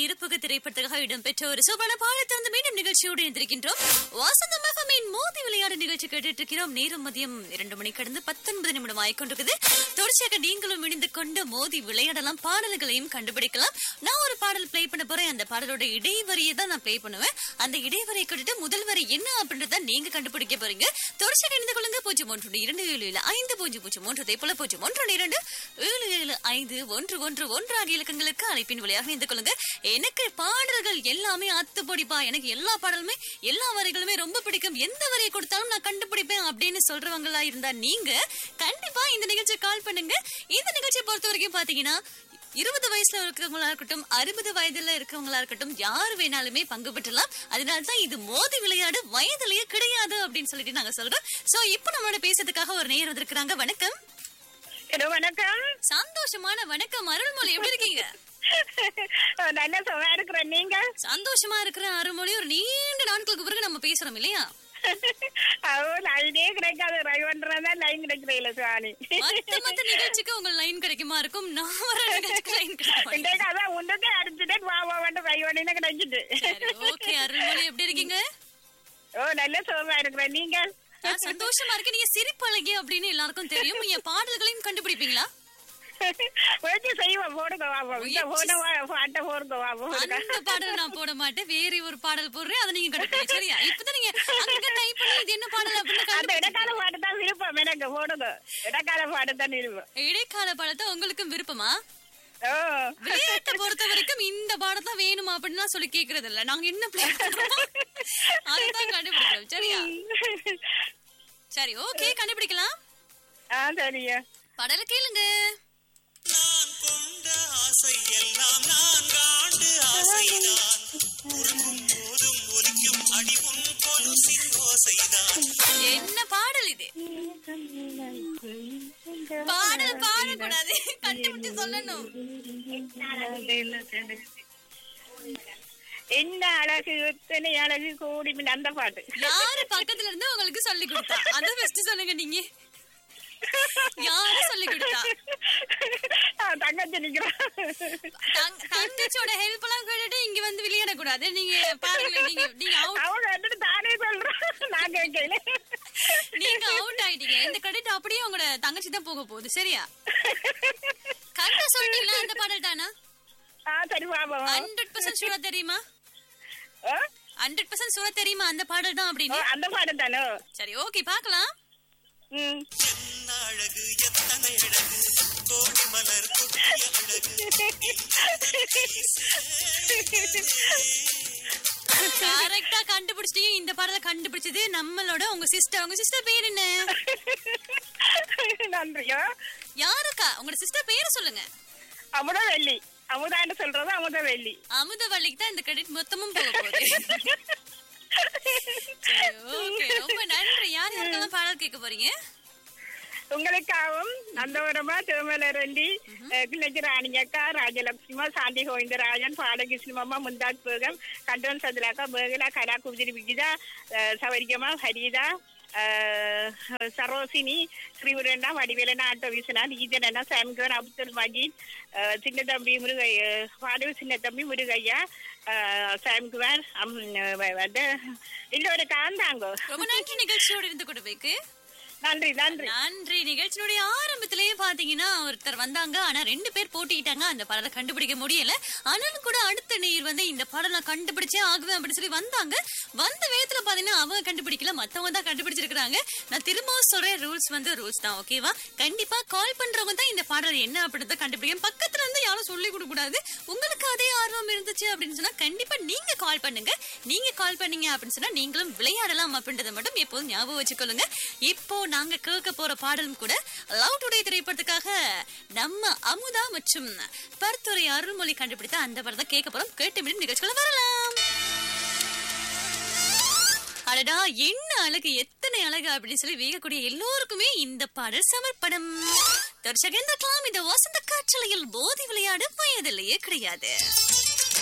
இருப்புக திரைப்படத்துக்காக இடம்பெற்ற ஒரு சூப்பரான பாடத்திறந்து மீண்டும் நிகழ்ச்சியோடு இருந்திருக்கின்றோம் வசந்தம் எஃப்எம்மின் மோதி விளையாடு நிகழ்ச்சி கேட்டுட்டு இருக்கிறோம் நேரம் மதியம் இரண்டு மணி கடந்து பத்தொன்பது நிமிடம் ஆயிக்கொண்டிருக்குது தொடர்ச்சியாக நீங்களும் இணைந்து கொண்டு மோதி விளையாடலாம் பாடல்களையும் கண்டுபிடிக்கலாம் நான் ஒரு பாடல் ப்ளே பண்ண போறேன் அந்த பாடலோட இடைவரியை தான் நான் ப்ளே பண்ணுவேன் அந்த இடைவரியை கேட்டுட்டு முதல் வரி என்ன அப்படின்றத நீங்க கண்டுபிடிக்க போறீங்க தொடர்ச்சியாக இணைந்து கொள்ளுங்க பூஜ்ஜியம் ஒன்று இரண்டு ஏழு ஏழு ஐந்து பூஜ்ஜியம் பூஜ்ஜியம் ஒன்று அதே போல பூஜ்ஜியம் ஒன்று இரண்டு ஏழு ஏழு ஐந்து ஒன்று ஒன்று ஒன்று ஆகிய இலக்கங்களுக்கு அழைப்பின் வழியாக இணைந்து கொள்ளுங்க எனக்கு பாடல்கள் எல்லாமே அத்துப்படிப்பா எனக்கு எல்லா பாடலுமே எல்லா வரிகளுமே ரொம்ப பிடிக்கும் எந்த வரியை கொடுத்தாலும் நான் கண்டுபிடிப்பேன் அப்படின்னு சொல்றவங்களா இருந்தா நீங்க கண்டிப்பா இந்த நிகழ்ச்சியை கால் பண்ணுங்க இந்த நிகழ்ச்சியை பொறுத்த வரைக்கும் பாத்தீங்கன்னா இருபது வயசுல இருக்கிறவங்களா இருக்கட்டும் அறுபது வயதுல இருக்கிறவங்களா இருக்கட்டும் யார் வேணாலுமே பங்கு பெற்றலாம் அதனாலதான் இது மோதி விளையாடு வயதுலயே கிடையாது அப்படின்னு சொல்லிட்டு நாங்க சொல்றோம் சோ இப்போ நம்மளோட பேசுறதுக்காக ஒரு நேயர் வந்திருக்கிறாங்க வணக்கம் ஹலோ வணக்கம் சந்தோஷமான வணக்கம் அருள்மொழி எப்படி இருக்கீங்க நல்ல சுகமா இருக்கிறேன் நீங்க சந்தோஷமா இருக்கிற அருள்மொழி ஒரு நீண்ட நாட்களுக்கு பிறகு நம்ம பேசுறோம் இல்லையா அவ லைனே கிடைக்காது ட்ரை பண்றதா லைன் கிடைக்கிறீங்களா சுவாமி மத்த மத்த நிகழ்ச்சிக்கு உங்க லைன் கிடைக்குமா இருக்கும் நான் வர நிகழ்ச்சிக்கு லைன் கிடைக்கும் இன்றைக்கு அதான் உண்டத்தை அடிச்சுட்டு வா வா வந்து ட்ரை பண்ணினா கிடைச்சிட்டு சரி ஓகே அருள்மொழி எப்படி இருக்கீங்க ஓ நல்ல சுகமா இருக்கிறேன் நீங்க நான் சந்தோஷமா இருக்கு நீங்க சிரிப்பழகி அப்படின்னு எல்லாருக்கும் தெரியும் நீங்க பாடல்களையும் கண்டுபிடிப்பீங்களா முயற்சி செய்வோம் போடுங்க வா வா. இந்த போன பாட்டை போடுங்க வா போடுங்க அந்த பாடல் நான் போட மாட்டேன் வேற ஒரு பாடல் போடுறேன் அதை நீங்க கண்டுபிடிங்க சரியா இப்பதான் நீங்க அங்க டைப் பண்ணி இது என்ன பாடல் அப்படின்னு அந்த கண்டுபிடிங்க. இடைக்கால பாட்டு தான் விருப்பம் எனக்கு போடுங்க இடைக்கால பாட்டு தான் விருப்பம் இடைக்கால பாடத்தை உங்களுக்கும் விருப்பமா ஓ விளையாட்டை பொறுத்த வரைக்கும் இந்த பாடம் தான் வேணுமா அப்படின்னு சொல்லி கேக்குறது இல்ல நாங்க என்ன பிளே பண்றோமோ அதுதான் கண்டுபிடிக்கிறோம் சரியா சரி ஓகே கண்டுபிடிக்கலாம் ஆ சரியா பாடல கேளுங்க நான் கொண்ட ஆசை எல்லாம் நான்காண்டு ஆசைதான் உறங்கும் போதும் ஒலிக்கும் அடிவும் கொலுசின் ஓசைதான் என்ன பாடல் இது பாடல் பாடக்கூடாது கண்டுபிடிச்சு சொல்லணும் என்ன அழகு எத்தனை அழகு கூடி பின்ன அந்த பாட்டு யாரு பக்கத்துல இருந்து உங்களுக்கு சொல்லி கொடுத்தா அத ஃபர்ஸ்ட் சொல்லுங்க நீங்க யாரு சொல்லி கொடுத்தா ஆ, தங்கச்சி நிக்கிறான் தங்- தங்கச்சியோட ஹெல்ப் எல்லாம் கேட்டுட்டு இங்க வந்து விளையாட கூடாது நீங்க பாருங்க நீங்க நீங்க அவுட் அவங்க வந்துட்டு தானே சொல்றான் நான் கேட்கல நீங்க அவுட் ஆயிட்டீங்க இந்த கிரெடிட் அப்படியே உங்களோட தங்கச்சி தான் போக போகுது சரியா கரெக்டா சொல்லிட்டீங்களா அந்த பாடல் தானா ஆ சரி பாப்பா ஹண்ட்ரட் பர்சன்ட் சூரா தெரியுமா ஓ, ஹண்ட்ரட் பர்சன்ட் சூரா தெரியுமா அந்த பாடல் தான் ஓ, அப்படின்னு அந்த பாட்டு தானோ சரி ஓகே பாக்கலாம் ம் என்ன அழகு எத்தனை அழகு கோடி மலர் கொட்டிய அழகு கரெக்டா கண்டுபிடிச்சிட்டீங்க இந்த பாடலை கண்டுபிடிச்சது நம்மளோட உங்க சிஸ்டர் உங்க சிஸ்டர் பேர் என்ன நன்றியோ யாருக்கா உங்களோட சிஸ்டர் பேரை சொல்லுங்க அமுத வெள்ளி அமுதான்னு சொல்றது அமுத வெள்ளி அமுதவள்ளிக்கு தான் இந்த கிரெடிட் மொத்தமும் போக போகுது சரி, okay. ரொம்ப நன்றி யார் யாருக்கெல்லாம் பாடல் கேட்க போறீங்க உங்களுக்காகவும் நந்தவரமா திருமலரண்டி கிள்ளச்சி ராணியக்கா ராஜலட்சுமா சாந்தி கோவிந்தராஜன் பாலகிருஷ்ணம்மா முந்தாத் பேகம் கண்டோன் சதுலாக்கா பேகலா கலா குஜிரி விஜிதா அஹ், சவரிகமா ஹரிதா அஹ், சரோசினி ஸ்ரீவுரண்டா வடிவேலனா ஆட்டோ விஸ்வநாத் ஈதனா சாம்கர் அப்துல் மஜீத் அஹ், சின்ன தம்பி முருகை பாடு சின்ன தம்பி முருகையா சாம்குமார் வந்து இன்னொரு காந்தாங்கோ ரொம்ப நன்றி நிகழ்ச்சியோட இருந்து கூட வைக்கு நன்றி நன்றி நன்றி நிகழ்ச்சியினுடைய ஆரம்பத்திலேயே பாத்தீங்கன்னா ஒருத்தர் வந்தாங்க ஆனா ரெண்டு பேர் போட்டிட்டாங்க அந்த பாடலை கண்டுபிடிக்க முடியல ஆனாலும் கூட அடுத்த நீர் வந்து இந்த பாடல் நான் கண்டுபிடிச்சே ஆகுவேன் அப்படின்னு சொல்லி வந்தாங்க வந்த வேகத்துல பாத்தீங்கன்னா அவங்க கண்டுபிடிக்கல மத்தவங்க தான் கண்டுபிடிச்சிருக்காங்க நான் திரும்பவும் சொல்றேன் ரூல்ஸ் வந்து ரூல்ஸ் தான் ஓகேவா கண்டிப்பா கால் பண்றவங்க தான் இந்த பாடல் என்ன அப்படின்றத கண்டுபிடிக்கும் பக்கத்துல இருந்து யாரும் சொல்லி கொடுக்க கூடாது உங்களுக்கு அதே ஆர்வம் இருந்துச்சு அப்படின்னு சொன்னா கண்டிப்பா நீங்க கால் பண்ணுங்க நீங்க கால் பண்ணீங்க அப்படின்னு சொன்னா நீங்களும் விளையாடலாம் அப்படின்றத மட்டும் எப்போதும் ஞாபகம் வச்சுக்கொள்ளுங்க இப்போ நாங்க கேட்க போற பாடலும் கூட லவ் டுடே திரைப்படத்துக்காக நம்ம அமுதா மற்றும் பருத்துறை அருள்மொழி கண்டுபிடித்த அந்த படத்தை கேட்க போறோம் கேட்டு மீண்டும் நிகழ்ச்சிக்குள்ள வரலாம் அடடா என்ன அழகு எத்தனை அழகு அப்படின்னு சொல்லி வேகக்கூடிய எல்லோருக்குமே இந்த பாடல் சமர்ப்பணம் தொடர்ச்சியாக இந்த கிளாம் இந்த வசந்த காற்றலையில் போதி விளையாடு வயதிலேயே கிடையாது